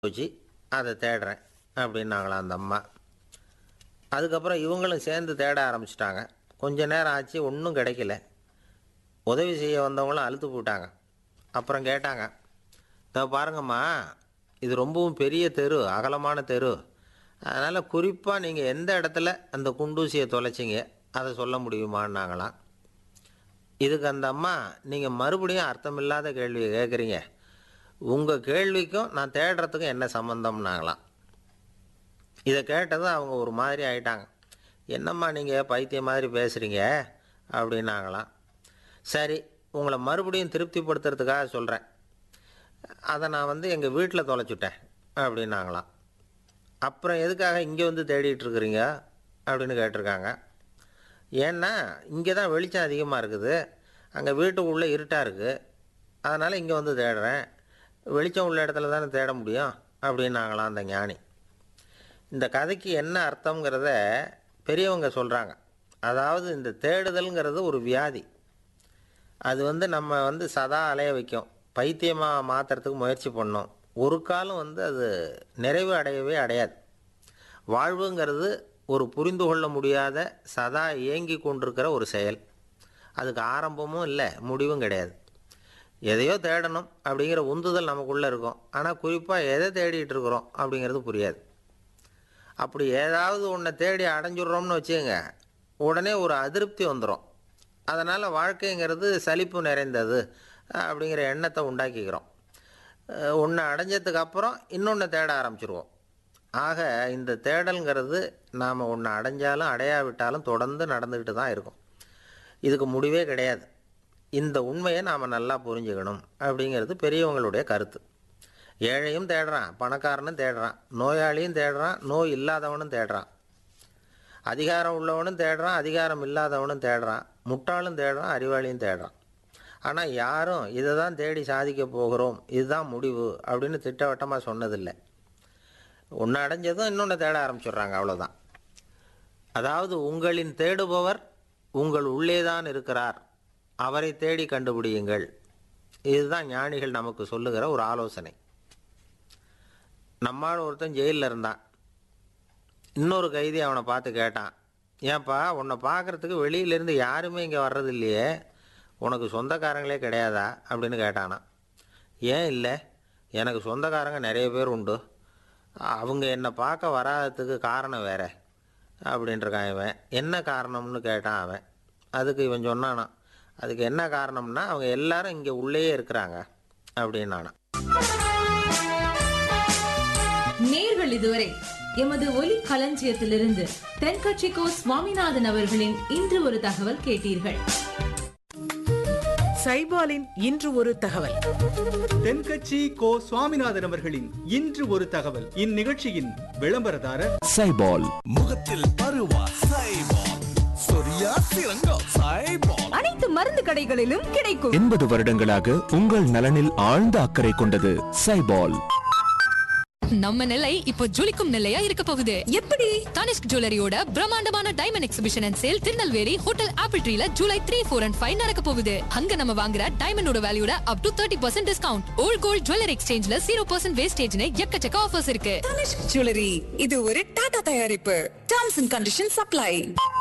போச்சு அதை தேடுறேன் அப்படின்னாங்களாம் அந்த அம்மா அதுக்கப்புறம் இவங்களும் சேர்ந்து தேட ஆரம்பிச்சிட்டாங்க கொஞ்ச நேரம் ஆச்சு ஒன்றும் கிடைக்கல உதவி செய்ய வந்தவங்களும் அழுத்து போட்டாங்க அப்புறம் கேட்டாங்க இதோ பாருங்கம்மா இது ரொம்பவும் பெரிய தெரு அகலமான தெரு அதனால் குறிப்பாக நீங்கள் எந்த இடத்துல அந்த குண்டூசியை தொலைச்சிங்க அதை சொல்ல முடியுமான்னாங்களாம் இதுக்கு அந்த அம்மா நீங்கள் மறுபடியும் அர்த்தமில்லாத கேள்வியை கேட்குறீங்க உங்கள் கேள்விக்கும் நான் தேடுறதுக்கும் என்ன சம்மந்தம்னாங்களாம் இதை கேட்டதும் அவங்க ஒரு மாதிரி ஆயிட்டாங்க என்னம்மா நீங்கள் பைத்தியம் மாதிரி பேசுகிறீங்க அப்படின்னாங்களாம் சரி உங்களை மறுபடியும் திருப்திப்படுத்துறதுக்காக சொல்கிறேன் அதை நான் வந்து எங்கள் வீட்டில் தொலைச்சுட்டேன் அப்படின்னாங்களாம் அப்புறம் எதுக்காக இங்கே வந்து தேடிட்டு இருக்கிறீங்க அப்படின்னு கேட்டிருக்காங்க ஏன்னா இங்கே தான் வெளிச்சம் அதிகமாக இருக்குது அங்கே வீட்டுக்குள்ளே இருட்டாக இருக்குது அதனால் இங்கே வந்து தேடுறேன் வெளிச்சம் உள்ள இடத்துல தானே தேட முடியும் அப்படின்னாங்களாம் அந்த ஞானி இந்த கதைக்கு என்ன அர்த்தங்கிறத பெரியவங்க சொல்கிறாங்க அதாவது இந்த தேடுதல்ங்கிறது ஒரு வியாதி அது வந்து நம்ம வந்து சதா அலைய வைக்கும் பைத்தியமாக மாற்றுறதுக்கு முயற்சி பண்ணோம் ஒரு காலம் வந்து அது நிறைவு அடையவே அடையாது வாழ்வுங்கிறது ஒரு புரிந்து கொள்ள முடியாத சதா இயங்கி கொண்டிருக்கிற ஒரு செயல் அதுக்கு ஆரம்பமும் இல்லை முடிவும் கிடையாது எதையோ தேடணும் அப்படிங்கிற உந்துதல் நமக்குள்ளே இருக்கும் ஆனால் குறிப்பாக எதை தேடிட்டு இருக்கிறோம் அப்படிங்கிறது புரியாது அப்படி ஏதாவது ஒன்றை தேடி அடைஞ்சிடுறோம்னு வச்சுக்கோங்க உடனே ஒரு அதிருப்தி வந்துடும் அதனால் வாழ்க்கைங்கிறது சலிப்பு நிறைந்தது அப்படிங்கிற எண்ணத்தை உண்டாக்கிக்கிறோம் ஒன்று அடைஞ்சதுக்கு அப்புறம் இன்னொன்று தேட ஆரம்பிச்சிருவோம் ஆக இந்த தேடல்ங்கிறது நாம் ஒன்று அடைஞ்சாலும் அடையாவிட்டாலும் தொடர்ந்து நடந்துக்கிட்டு தான் இருக்கும் இதுக்கு முடிவே கிடையாது இந்த உண்மையை நாம் நல்லா புரிஞ்சுக்கணும் அப்படிங்கிறது பெரியவங்களுடைய கருத்து ஏழையும் தேடுறான் பணக்காரனும் தேடுறான் நோயாளியும் தேடுறான் நோய் இல்லாதவனும் தேடுறான் அதிகாரம் உள்ளவனும் தேடுறான் அதிகாரம் இல்லாதவனும் தேடுறான் முட்டாளும் தேடுறான் அறிவாளியும் தேடுறான் ஆனால் யாரும் இதை தான் தேடி சாதிக்க போகிறோம் இதுதான் முடிவு அப்படின்னு திட்டவட்டமாக சொன்னதில்லை ஒன்று அடைஞ்சதும் இன்னொன்று தேட ஆரம்பிச்சிடுறாங்க அவ்வளோதான் அதாவது உங்களின் தேடுபவர் உங்கள் உள்ளே தான் இருக்கிறார் அவரை தேடி கண்டுபிடியுங்கள் இதுதான் ஞானிகள் நமக்கு சொல்லுகிற ஒரு ஆலோசனை நம்மால் ஒருத்தன் ஜெயிலில் இருந்தான் இன்னொரு கைதி அவனை பார்த்து கேட்டான் ஏன்பா உன்னை பார்க்குறதுக்கு வெளியிலேருந்து யாருமே இங்கே வர்றது இல்லையே உனக்கு சொந்தக்காரங்களே கிடையாதா அப்படின்னு கேட்டானா ஏன் இல்லை எனக்கு சொந்தக்காரங்க நிறைய பேர் உண்டு அவங்க என்னை பார்க்க வராததுக்கு காரணம் வேற அப்படின்ட்டுருக்கான் இவன் என்ன காரணம்னு கேட்டான் அவன் அதுக்கு இவன் சொன்னானா அதுக்கு என்ன காரணம்னா அவங்க எல்லாரும் இங்கே உள்ளேயே இருக்கிறாங்க அப்படின்னானா நேர்கள் இதுவரை எமது ஒலி களஞ்சியத்திலிருந்து தென்கட்சிக்கோ சுவாமிநாதன் அவர்களின் இன்று ஒரு தகவல் கேட்டீர்கள் சைபாலின் இன்று ஒரு தகவல் தென்கட்சி கோ சுவாமிநாதன் அவர்களின் இன்று ஒரு தகவல் இந்நிகழ்ச்சியின் விளம்பரதாரர் சைபால் முகத்தில் பருவா சைபால் சொரியா சிறங்கோ சைபால் அனைத்து மருந்து கடைகளிலும் கிடைக்கும் எண்பது வருடங்களாக உங்கள் நலனில் ஆழ்ந்த அக்கறை கொண்டது சைபால் நம்ம நிலை இப்போ ஜொலிக்கும் நிலையா இருக்க போகுது எப்படி தனிஷ்க் ஜுவல்லரியோட பிரம்மாண்டமான diamond exhibition and sale Tirunelveli hotel apple ட்ரீல July three four and five நடக்க போகுது அங்க நம்ம வாங்குற டைமண்டோட வேல்யூட up to thirty percent discount old gold jewellery எக்ஸ்சேஞ்ச்ல ஜீரோ பர்சன்ட் வேஸ்டேஜ்னு எக்கச்சக்க ஆஃபர்ஸ் இருக்கு தனிஷ்க் ஜுவல்லரி இது ஒரு டாடா தயாரிப்பு டேர்ம்ஸ் அண்ட் கண்டிஷன் சப்ளை